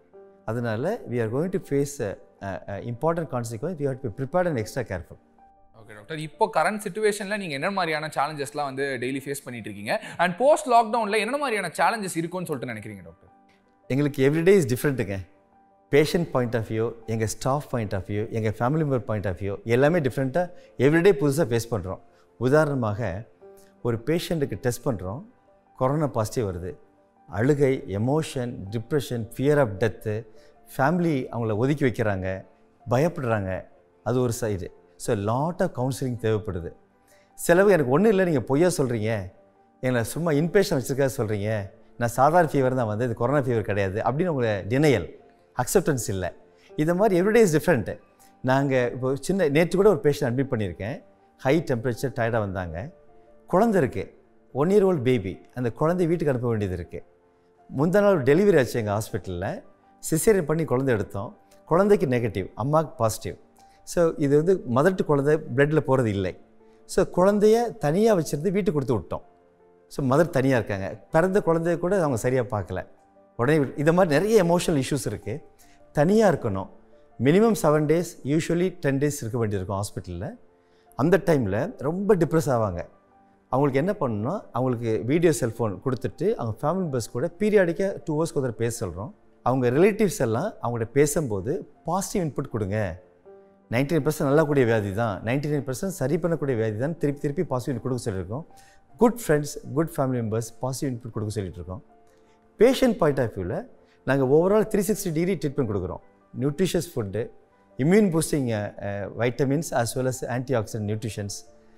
அதனால we are going to face important consequences we have to prepared and extra careful okay doctor இப்போ கரண்ட் சுச்சுவேஷனில் நீங்கள் என்ன மாதிரியான சேலஞ்சஸ்லாம் வந்து டெய்லி ஃபேஸ் பண்ணிட்டு இருக்கீங்க அண்ட் போஸ்ட் லாக்டவுனில் என்ன மாதிரியான சேலஞ்சஸ் இருக்கும்னு சொல்லிட்டு நினைக்கிறீங்க டாக்டர் எங்களுக்கு எவ்ரிடே இஸ் டிஃப்ரெண்ட்டுங்க பேஷண்ட் பாயிண்ட் ஆஃப் வியூ எங்கள் ஸ்டாஃப் பாயிண்ட் ஆஃப் வியூ எங்கள் family member point of view எல்லாமே டிஃப்ரெண்ட்டாக எவ்ரிடே புதுசாக ஃபேஸ் பண்ணுறோம் உதாரணமாக ஒரு பேஷண்ட்டுக்கு டெஸ்ட் பண்ணுறோம் கொரோனா பாசிட்டிவ் வருது அழுகை emotion depression fear of death family அவங்கள ஒதுக்கி வைக்கிறாங்க பயப்படுறாங்க அது ஒரு side so lot of counselling தேவைப்படுது செலவு எனக்கு ஒன்றும் இல்லை நீங்கள் பொய்யா சொல்கிறீங்க எங்களை சும்மா இன்பேஷன் வச்சுருக்கா சொல்கிறீங்க நான் சாதாரண ஃபீவர் தான் வந்து இது கொரோனா ஃபீவர் கிடையாது அப்படின்னு உங்களை டினையல் அக்செப்டன்ஸ் இல்லை இந்த மாதிரி எவ்ரிடே இஸ் டிஃப்ரெண்ட்டு நாங்கள் இப்போ சின்ன நேற்று கூட ஒரு பேஷண்ட் அட்மிட் பண்ணியிருக்கேன் ஹை டெம்பரேச்சர் டயர்டாக வந்தாங்க குழந்தை இருக்குது ஒன் இயர் ஓல்டு பேபி அந்த குழந்தை வீட்டுக்கு அனுப்ப வேண்டியது இருக்குது முந்தா நாள் டெலிவரி ஆச்சு எங்கள் ஹாஸ்பிட்டலில் சிசேரியன் பண்ணி குழந்தை எடுத்தோம் குழந்தைக்கு நெகட்டிவ் அம்மாவுக்கு பாசிட்டிவ் ஸோ இது வந்து மதர் டு குழந்தை பிளட்டில் போகிறது இல்லை ஸோ குழந்தைய தனியாக வச்சுருந்து வீட்டுக்கு கொடுத்து விட்டோம் ஸோ மதர் தனியாக இருக்காங்க பிறந்த குழந்தைய கூட அவங்க சரியாக பார்க்கல உடனே விட்டு- இந்த மாதிரி நிறைய எமோஷனல் இஷ்யூஸ் இருக்குது தனியாக இருக்கணும் minimum seven days usually ten days இருக்க வேண்டியிருக்கும் ஹாஸ்பிட்டலில் அந்த டைமில் ரொம்ப டிப்ரெஸ் ஆவாங்க அவங்களுக்கு என்ன பண்ணணும்னா அவங்களுக்கு வீடியோ செல்ஃபோன் கொடுத்துட்டு அவங்க ஃபேமிலி மெம்பர்ஸ் கூட பீரியாடிக்காக டூ ஹவர்ஸ்க்கு ஒரு பேச சொல்கிறோம் அவங்க ரிலேட்டிவ்ஸ் எல்லாம் அவங்கள்ட்ட பேசும்போது பாசிட்டிவ் இன்புட் கொடுங்க நைன்டி நைன் பர்சன்ட் நல்லா கூடிய வியாதி தான் நைன்டி நைன் பர்சன்ட் சரி பண்ணக்கூடிய வியாதி தான் திருப்பி திருப்பி பாசிட்டிவ் கொடுக்க சொல்லியிருக்கோம் good friends good family members positive input கொடுக்க சொல்லிட்டு இருக்கோம் பேஷண்ட் பாயிண்ட் ஆஃப் வியூவில் நாங்கள் overall three sixty degree treatment கொடுக்குறோம் nutritious food immune boosting vitamins as well as antioxidant nutritions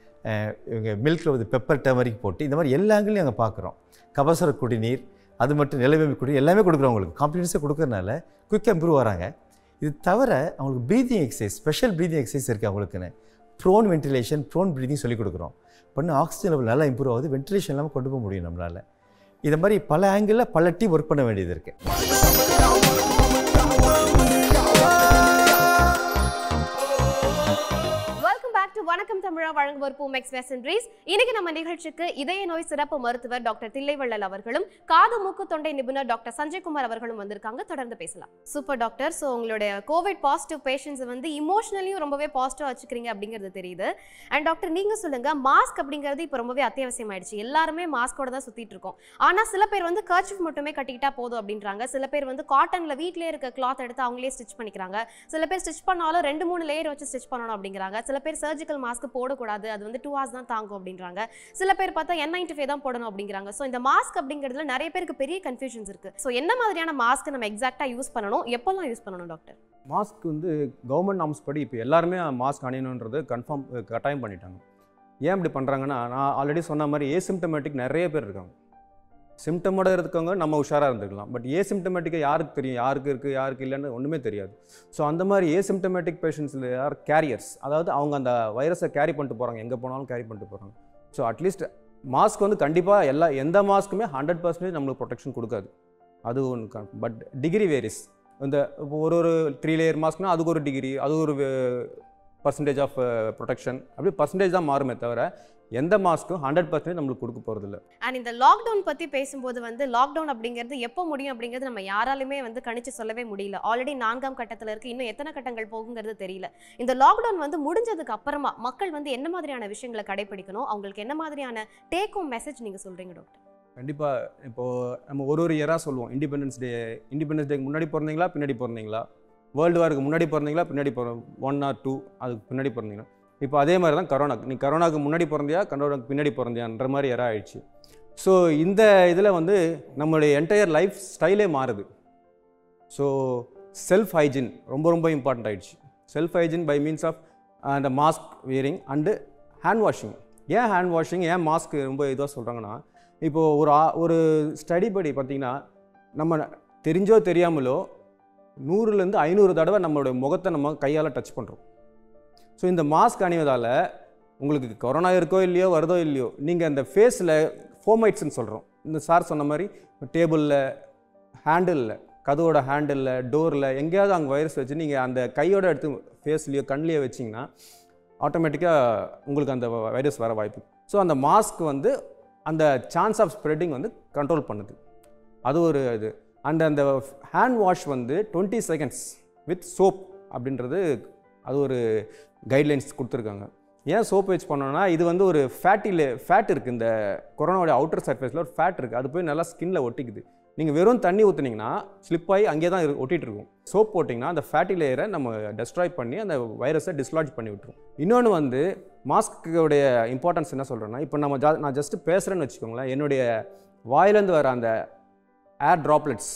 இவங்க மில்கில் வந்து பெப்பர் டர்மரிக் போட்டு இந்த மாதிரி எல்லா ஆங்கிலையும் நாங்கள் பார்க்குறோம் கபசர குடிநீர் அது மட்டும் நிலவேம்பு குடிநீர் எல்லாமே கொடுக்குறோம் அவங்களுக்கு காம்ப்ளிமெண்ட்ஸாக கொடுக்கறனால குயிக்காக இம்ப்ரூவ் வராங்க இது தவிர அவங்களுக்கு breathing exercise special breathing exercise இருக்குது அவங்களுக்குன்னு ப்ரோன் வென்டிலேஷன் ப்ரோன் ப்ரீதிங் சொல்லிக் கொடுக்குறோம் பண்ண ஆக்சிஜன் லெவல் நல்லா இம்ப்ரூவ் ஆகுது வென்டிலேஷன் இல்லாமல் கொண்டு போக முடியும் நம்மளால் இது மாதிரி பல ஆங்கிளில் பல டீம் ஒர்க் பண்ண வேண்டியது இருக்குது வெல்கம் பேக் டு வணக்கம் தமிழ் தமிழா வழங்குவோர் பூமெக்ஸ் வெசன்ட்ரீஸ் இன்னைக்கு நம்ம நிகழ்ச்சிக்கு இதய நோய் சிறப்பு மருத்துவர் டாக்டர் தில்லைவள்ளல் அவர்களும் காது மூக்கு தொண்டை நிபுணர் டாக்டர் சஞ்சய்குமார் அவர்களும் வந்திருக்காங்க தொடர்ந்து பேசலாம் சூப்பர் டாக்டர் ஸோ உங்களுடைய கோவிட் பாசிட்டிவ் பேஷண்ட்ஸ் வந்து இமோஷனலியும் ரொம்பவே பாசிட்டிவா வச்சுக்கிறீங்க அப்படிங்கிறது தெரியுது அண்ட் டாக்டர் நீங்க சொல்லுங்க மாஸ்க் அப்படிங்கிறது இப்போ ரொம்பவே அத்தியாவசியம் ஆயிடுச்சு எல்லாருமே மாஸ்கோட தான் சுத்திட்டு இருக்கோம் ஆனா சில பேர் வந்து கர்ச்சிஃப் மட்டுமே கட்டிக்கிட்டா போதும் அப்படின்றாங்க சில பேர் வந்து காட்டன்ல வீட்லயே இருக்க கிளாத் எடுத்து அவங்களே ஸ்டிச் பண்ணிக்கிறாங்க சில பேர் ஸ்டிச் பண்ணாலும் ரெண்டு மூணு லேயர் வச்சு ஸ்டிச் பண்ணணும் அப்படிங்கிறாங்க சில பேர் சர்ஜிக்கல் மாஸ்க் போடக்கூடாது அது வந்து டூ ஹவர்ஸ் தான் தாங்கும் அப்படின்றாங்க சில பேர் பார்த்தா என் நைன்டி ஃபைவ் தான் போடணும் அப்படிங்கிறாங்க ஸோ இந்த மாஸ்க் அப்படிங்கிறதுல நிறைய பேருக்கு பெரிய கன்ஃபியூஷன்ஸ் இருக்கு ஸோ என்ன மாதிரியான மாஸ்க் நம்ம எக்ஸாக்டா யூஸ் பண்ணணும் எப்பெல்லாம் யூஸ் பண்ணணும் டாக்டர் மாஸ்க் வந்து கவர்மெண்ட் நாம்ஸ் படி இப்போ எல்லாருமே மாஸ்க் அணியணுன்றது கன்ஃபார்ம் கட்டாயம் பண்ணிட்டாங்க ஏன் இப்படி பண்ணுறாங்கன்னா நான் ஆல்ரெடி சொன்ன மாதிரி ஏசிம்டமேட்டிக் நிறைய பேர் இருக்காங்க சிம்டமோட இருக்கவங்க நம்ம உஷாராக இருந்துக்கலாம் பட் ஏசிம்டமேட்டிக்காக யாருக்கு தெரியும் யாருக்கு இருக்குது யாருக்கு இல்லைன்னு ஒன்றுமே தெரியாது ஸோ அந்த மாதிரி ஏசிம்டமேட்டிக் பேஷண்ட்ஸில் யார் கேரியர்ஸ் அதாவது அவங்க அந்த வைரஸை கேரி பண்ணிட்டு போகிறாங்க எங்கே போனாலும் கேரி பண்ணிட்டு போகிறாங்க ஸோ அட்லீஸ்ட் மாஸ்க் வந்து கண்டிப்பாக எல்லா எந்த மாஸ்க்குமே ஹண்ட்ரட் பர்சன்டேஜ் நம்மளுக்கு ப்ரொடெக்ஷன் கொடுக்காது அது ஒன்று பட் டிகிரி வேரிஸ் இந்த இப்போ ஒரு ஒரு த்ரீ லேயர் மாஸ்க்னா அதுக்கு ஒரு டிகிரி அது ஒரு பர்சன்டேஜ் ஆஃப் ப்ரொடெக்ஷன் அப்படி பர்சன்டேஜ் தான் மாறுமே தவிர எந்த மாஸ்க்கும் ஹண்ட்ரட் பர்சன்டேஜ் நம்மளுக்கு கொடுக்க போகிறதில்ல அண்ட் இந்த லாக்டவுன் பத்தி பேசும்போது வந்து லாக்டவுன் அப்படிங்கிறது எப்போ முடியும் அப்படிங்கிறது நம்ம யாராலுமே வந்து கணிச்சு சொல்லவே முடியல ஆல்ரெடி நான்காம் கட்டத்துல இருக்கு இன்னும் எத்தனை கட்டங்கள் போகுங்கிறது தெரியல இந்த லாக்டவுன் வந்து முடிஞ்சதுக்கு அப்புறமா மக்கள் வந்து என்ன மாதிரியான விஷயங்களை கடைபிடிக்கணும் அவங்களுக்கு என்ன மாதிரியான டேக் ஹோம் மெசேஜ் நீங்க சொல்றீங்க டாக்டர் கண்டிப்பாக இப்போது நம்ம ஒரு ஒரு இயராக சொல்லுவோம் இண்டிபெண்டன்ஸ் டே இண்டிபெண்டன்ஸ் டேக்கு முன்னாடி பிறந்தீங்களா பின்னாடி பிறந்தீங்களா வேர்ல்டு வாருக்கு முன்னாடி பிறந்தீங்களா பின்னாடி பிற ஒன் ஆர் டூ அதுக்கு பின்னாடி பிறந்தீங்களா இப்போ அதே மாதிரி தான் கரோனாக்கு நீ கரோனாக்கு முன்னாடி பிறந்தியா கரோனாக்கு பின்னாடி பிறந்தியான்ற மாதிரி இயராக ஆயிடுச்சு ஸோ இந்த இதில் வந்து நம்மளுடைய என்டையர் லைஃப் ஸ்டைலே மாறுது ஸோ செல்ஃப் ஹைஜின் ரொம்ப ரொம்ப இம்பார்ட்டண்ட் ஆயிடுச்சு self hygiene by means of அந்த mask wearing and hand washing ஏன் ஹேண்ட் வாஷிங் ஏன் மாஸ்க் ரொம்ப இதுவாக சொல்கிறாங்கன்னா இப்போது ஒரு ஆ- ஒரு ஸ்டடி படி பார்த்திங்கன்னா நம்ம தெரிஞ்சோ தெரியாமலோ நூறுலேருந்து ஐநூறு தடவை நம்மளுடைய முகத்தை நம்ம கையால் டச் பண்ணுறோம் ஸோ இந்த மாஸ்க் அணிவதால் உங்களுக்கு கொரோனா இருக்கோ இல்லையோ வருதோ இல்லையோ நீங்கள் அந்த ஃபேஸில் ஃபோமைட்ஸ்னு சொல்கிறோம் இந்த சார் சொன்ன மாதிரி டேபிளில் ஹேண்டிலில் கதவோட ஹேண்டிலில் டோரில் எங்கேயாவது அங்கே வைரஸ் வச்சு நீங்கள் அந்த கையோட எடுத்து ஃபேஸ்லேயோ கண்லேயோ வச்சிங்கன்னா ஆட்டோமேட்டிக்காக உங்களுக்கு அந்த வைரஸ் வர வாய்ப்பு ஸோ அந்த மாஸ்க் வந்து அந்த சான்ஸ் ஆஃப் ஸ்ப்ரெட்டிங் வந்து கண்ட்ரோல் பண்ணுது அது ஒரு இது அண்ட் அந்த ஹேண்ட் வாஷ் வந்து டுவெண்ட்டி செகண்ட்ஸ் வித் சோப் அப்படின்றது அது ஒரு கைட்லைன்ஸ் கொடுத்துருக்காங்க ஏன் சோப் வச்சு பண்ணோன்னா இது வந்து ஒரு ஃபேட்டில் ஃபேட் இருக்குது இந்த கொரோனாவோட அவுட்டர் சர்ஃபேஸில் ஒரு ஃபேட் இருக்குது அது போய் நல்லா ஸ்கின்ல ஒட்டிக்குது நீங்கள் வெறும் தண்ணி ஊற்றுனீங்கன்னா ஸ்லிப் ஆகி அங்கேயே தான் இரு- ஒட்டிட்டு இருக்கும் சோப் போட்டிங்கன்னா அந்த ஃபேட்டி லேயரை நம்ம டெஸ்ட்ராய் பண்ணி அந்த வைரஸை டிஸ்லாஜ் பண்ணி விட்டுரும் இன்னொன்று வந்து மாஸ்க்குடைய இம்பார்ட்டன்ஸ் என்ன சொல்கிறேன்னா இப்போ நம்ம ஜா நான் ஜஸ்ட்டு பேசுகிறேன்னு வச்சுக்கோங்களேன் என்னுடைய வாயிலேருந்து வர அந்த ஏர் ட்ராப்லெட்ஸ்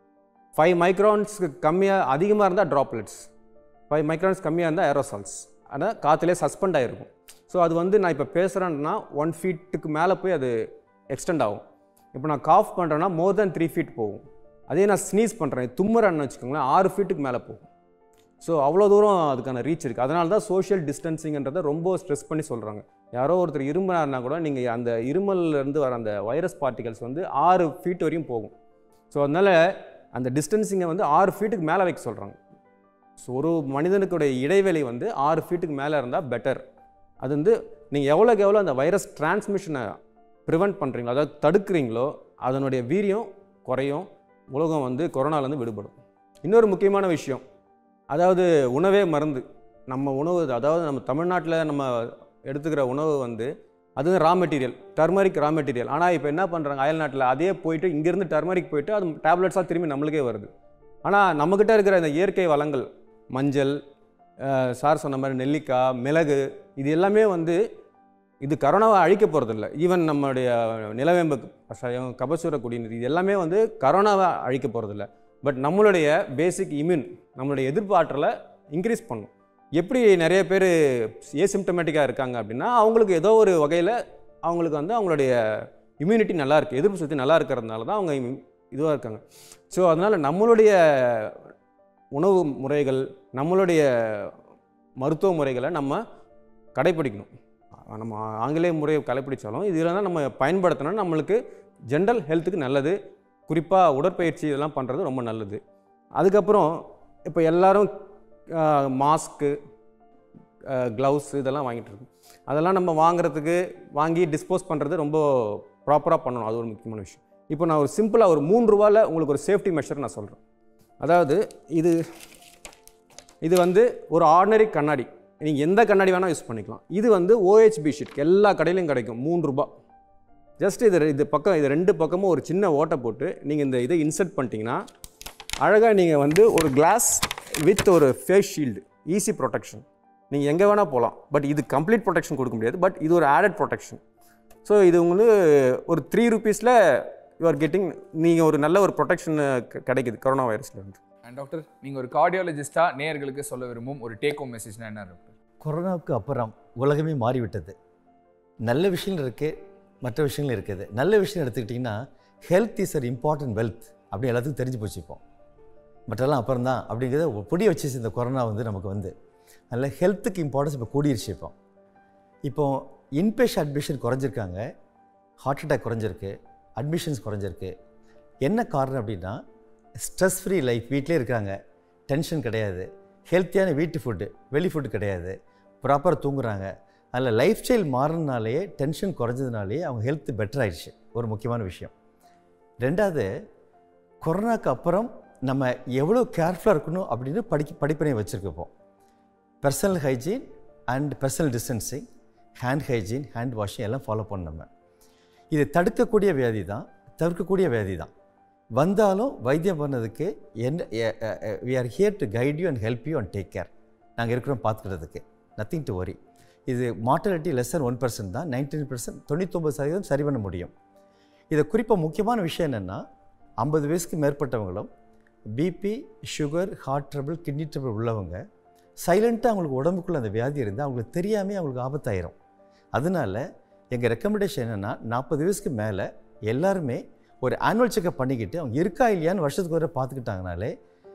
ஃபைவ் மைக்ரான்ஸ்க்கு கம்மியாக அதிகமாக இருந்தால் ட்ராப்லெட்ஸ் ஃபைவ் மைக்ரான்ஸ் கம்மியாக இருந்தால் ஏரோசால்ஸ் ஆனால் காற்றுலே சஸ்பெண்ட் ஆகிருக்கும் ஸோ அது வந்து நான் இப்போ பேசுகிறேன்னா ஒன் ஃபீட்டுக்கு மேலே போய் அது எக்ஸ்டெண்ட் ஆகும் இப்போ நான் காஃப் பண்ணுறேன்னா மோர் தென் த்ரீ ஃபீட் போகும் அதே நான் ஸ்னீஸ் பண்ணுறேன் தும்முறேன்னு வச்சுக்கோங்களேன் ஆறு ஃபீட்டுக்கு மேலே போகும் ஸோ அவ்வளோ தூரம் அதுக்கான ரீச் இருக்குது அதனால தான் சோஷியல் டிஸ்டன்சிங்ன்றதை ரொம்ப ஸ்ட்ரெஸ் பண்ணி சொல்கிறாங்க யாரோ ஒருத்தர் இரும்பினார்னா கூட நீங்கள் அந்த இருமல்ல இருந்து வர அந்த வைரஸ் பார்ட்டிகல்ஸ் வந்து ஆறு ஃபீட் வரையும் போகும் ஸோ அதனால் அந்த டிஸ்டன்சிங்கை வந்து ஆறு ஃபீட்டுக்கு மேலே வைக்க சொல்கிறாங்க ஸோ ஒரு மனிதனுக்குடைய இடைவெளி வந்து ஆறு ஃபீட்டுக்கு மேலே இருந்தால் பெட்டர் அது வந்து நீங்கள் எவ்வளோக்கு எவ்வளோ அந்த வைரஸ் டிரான்ஸ்மிஷனை ப்ரிவெண்ட் பண்ணுறீங்களோ அதாவது தடுக்கிறீங்களோ அதனுடைய வீரியம் குறையும் உலகம் வந்து கொரோனாலேருந்து விடுபடும் இன்னொரு முக்கியமான விஷயம் அதாவது உணவே மருந்து நம்ம உணவு அதாவது நம்ம தமிழ்நாட்டில் நம்ம எடுத்துக்கிற உணவு வந்து அது raw material turmeric raw material ஆனால் இப்போ என்ன பண்ணுறாங்க அயல் நாட்டில் அதே போயிட்டு இங்கேருந்து டர்மரிக் போயிட்டு அது டேப்லெட்ஸாக திரும்பி நம்மளுக்கே வருது ஆனால் நம்மக்கிட்ட இருக்கிற இந்த இயற்கை வளங்கள் மஞ்சள் அஹ், சார் சொன்ன மாதிரி நெல்லிக்காய் மிளகு இது எல்லாமே வந்து இது கரோனாவை அழிக்க போகிறதில்ல ஈவன் நம்மளுடைய நிலவேம்பு கஷாயம் கபசூர குடிநீர் இது எல்லாமே வந்து கரோனாவை அழிக்க போகிறதில்ல பட் நம்மளுடைய பேசிக் இம்யூன் நம்மளுடைய எதிர்ப்பாற்றலை இன்க்ரீஸ் பண்ணும் எப்படி நிறைய பேர் ஏசிம்டமேட்டிக்காக இருக்காங்க அப்படின்னா அவங்களுக்கு ஏதோ ஒரு வகையில் அவங்களுக்கு வந்து அவங்களுடைய இம்யூனிட்டி நல்லா இருக்குது எதிர்ப்பு சக்தி நல்லா இருக்கிறதுனால தான் அவங்க இதுவாக இருக்காங்க ஸோ அதனால் நம்மளுடைய உணவு முறைகள் நம்மளுடைய மருத்துவ முறைகளை நம்ம கடைப்பிடிக்கணும் நம்ம ஆங்கிலேய முறையை கடைப்பிடிச்சாலும் இதில் தான் நம்ம பயன்படுத்தினா நம்மளுக்கு ஜென்ரல் ஹெல்த்துக்கு நல்லது குறிப்பாக உடற்பயிற்சி இதெல்லாம் பண்ணுறது ரொம்ப நல்லது அதுக்கப்புறம் இப்போ எல்லாரும் மாஸ்க்கு க்ளவுஸ் இதெல்லாம் வாங்கிட்டு இருக்கோம் அதெல்லாம் நம்ம வாங்குறதுக்கு வாங்கி டிஸ்போஸ் பண்ணுறது ரொம்ப ப்ராப்பராக பண்ணணும் அது ஒரு முக்கியமான விஷயம் இப்போ நான் ஒரு சிம்பிளாக ஒரு மூணு ரூபாயில் உங்களுக்கு ஒரு சேஃப்டி மெஷர் நான் சொல்கிறேன் அதாவது இது இது வந்து ஒரு ஆர்டினரி கண்ணாடி நீங்கள் எந்த கண்ணாடி வேணால் யூஸ் பண்ணிக்கலாம் இது வந்து ஓஹெச்பி ஷீட் எல்லா கடையிலையும் கிடைக்கும் மூணு ரூபா ஜஸ்ட் இது இது பக்கம் இது ரெண்டு பக்கமும் ஒரு சின்ன ஓட்டை போட்டு நீங்கள் இந்த இதை இன்சர்ட் பண்ணிட்டீங்கன்னா அழகாக நீங்கள் வந்து ஒரு கிளாஸ் வித் ஒரு ஃபேஸ் ஷீல்டு ஈஸி ப்ரொடெக்ஷன் நீங்கள் எங்கே வேணால் போகலாம் பட் இது கம்ப்ளீட் ப்ரொடெக்ஷன் கொடுக்க முடியாது பட் இது ஒரு ஆடட் ப்ரொடெக்ஷன் ஸோ இது உங்களுக்கு ஒரு த்ரீ ருபீஸில் யூ ஆர் கெட்டிங் நீங்கள் ஒரு நல்ல ஒரு ப்ரொடெக்ஷன் கிடைக்குது கொரோனா வைரஸ்லேருந்து அண்ட் டாக்டர் நீங்க ஒரு கார்டியாலஜிஸ்டா நேயர்களுக்கு சொல்ல விரும்பும் ஒரு டேக் ஹோம் மெசேஜ்னா என்ன டாக்டர் கொரோனாவுக்கு அப்புறம் உலகமே மாறிவிட்டது நல்ல விஷயங்கள் இருக்கு மற்ற விஷயங்கள் இருக்குது நல்ல விஷயம் எடுத்துக்கிட்டிங்கன்னா health is our important wealth அப்படி எல்லாத்துக்கும் தெரிஞ்சு போச்சு இப்போ மற்றெல்லாம் அப்புறம் தான் அப்படிங்கிறத புரிய வச்சிச்சு இந்த கொரோனா வந்து நமக்கு வந்து அதனால் ஹெல்த்துக்கு இம்பார்ட்டன்ஸ் இப்போ கூடிருச்சு இப்போ இப்போ இன்பேஷன் அட்மிஷன் குறைஞ்சிருக்காங்க ஹார்ட் அட்டாக் குறைஞ்சிருக்கு அட்மிஷன்ஸ் குறைஞ்சிருக்கு என்ன காரணம் அப்படின்னா ஸ்ட்ரெஸ் ஃப்ரீ லைஃப் வீட்டிலே இருக்காங்க டென்ஷன் கிடையாது ஹெல்த்தியான வீட்டு ஃபுட்டு வெளி ஃபுட்டு கிடையாது ப்ராப்பராக தூங்குறாங்க அதில் லைஃப் ஸ்டைல் மாறினாலேயே டென்ஷன் குறைஞ்சதுனாலே அவங்க ஹெல்த் பெட்டர் ஆயிடுச்சு ஒரு முக்கியமான விஷயம் ரெண்டாவது கொரோனாக்கு அப்புறம் நம்ம எவ்வளோ கேர்ஃபுல்லாக இருக்கணும் அப்படின்னு படிக்க படிப்பினை வச்சுருக்கப்போம் personal hygiene and personal distancing hand hygiene hand washing எல்லாம் ஃபாலோ பண்ண நம்ம இது தடுக்கக்கூடிய வியாதி தான் தவிர்க்கக்கூடிய வியாதி தான் வந்தாலும் வைத்தியம் பண்ணதுக்கு என்ன we are here to guide you and help you and take care நாங்கள் இருக்கிறோம் பார்த்துக்கிறதுக்கு நத்திங் டு வரி இது mortality less than one percent தான் நைன்டீன் பர்சன்ட் தொண்ணூத்தொம்பது சதவீதம் சரி பண்ண முடியும் இதை குறிப்பாக முக்கியமான விஷயம் என்னென்னா ஐம்பது வயசுக்கு மேற்பட்டவங்களும் BP sugar heart trouble kidney trouble உள்ளவங்க சைலண்ட்டாக அவங்களுக்கு உடம்புக்குள்ள அந்த வியாதி இருந்தால் அவங்களுக்கு தெரியாமே அவங்களுக்கு ஆபத்தாயிரும் அதனால எங்கள் ரெக்கமெண்டேஷன் என்னென்னா நாற்பது வயசுக்கு மேலே எல்லாருமே ஒரு ஆனுவல் செக்அப் பண்ணிக்கிட்டு அவங்க இருக்கா இல்லையான்னு வருஷத்துக்கு வர பார்த்துக்கிட்டாங்கனாலே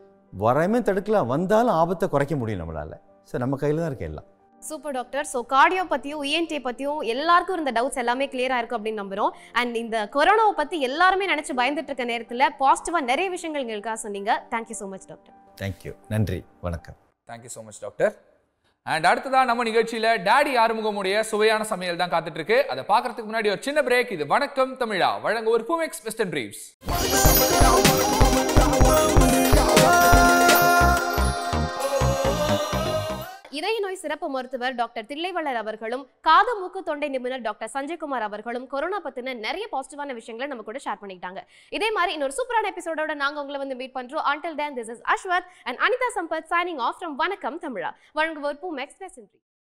வராமே தடுக்கலாம் வந்தாலும் ஆபத்தை குறைக்க முடியும் நம்மளால் ஸோ நம்ம கையில் தான் இருக்கு எல்லாம் சூப்பர் டாக்டர் ஸோ கார்டியோ பத்தியும் இஎன்டி பத்தியும் எல்லாருக்கும் இருந்த டவுட்ஸ் எல்லாமே கிளியரா இருக்கும் அப்படின்னு நம்புறோம் அண்ட் இந்த கொரோனாவை பத்தி எல்லாருமே நினைச்சு பயந்துட்டு இருக்க நேரத்துல பாசிட்டிவா நிறைய விஷயங்கள் எங்களுக்காக சொன்னீங்க thank you so much doctor thank you நன்றி வணக்கம் thank you so much doctor and அடுத்ததா நம்ம நிகழ்ச்சியில டாடி ஆறுமுகமுடைய சுவையான சமையல் தான் காத்துட்டு இருக்கு அதை பார்க்கறதுக்கு முன்னாடி ஒரு சின்ன பிரேக் இது வணக்கம் தமிழா வழங்க ஒரு பூமெக்ஸ் வெஸ்டர்ன் ட்ரீவ்ஸ் இதய நோய் சிறப்பு மருத்துவர் டாக்டர் தில்லைவளர் அவர்களும் காது மூக்கு தொண்டை நிபுணர் டாக்டர் சஞ்சய்குமார் அவர்களும் கொரோனா பத்தின நிறைய பாசிட்டிவான விஷயங்களை நம்ம கூட ஷேர் பண்ணிக்கிட்டாங்க இதே மாதிரி இன்னொரு சூப்பரான எபிசோடோட நாங்க உங்களை வந்து மீட் பண்றோம் until then this is Aswath and Anitha Sampath signing off from வணக்கம் தமிழா வழங்குவோர் பூ மெக்ஸ்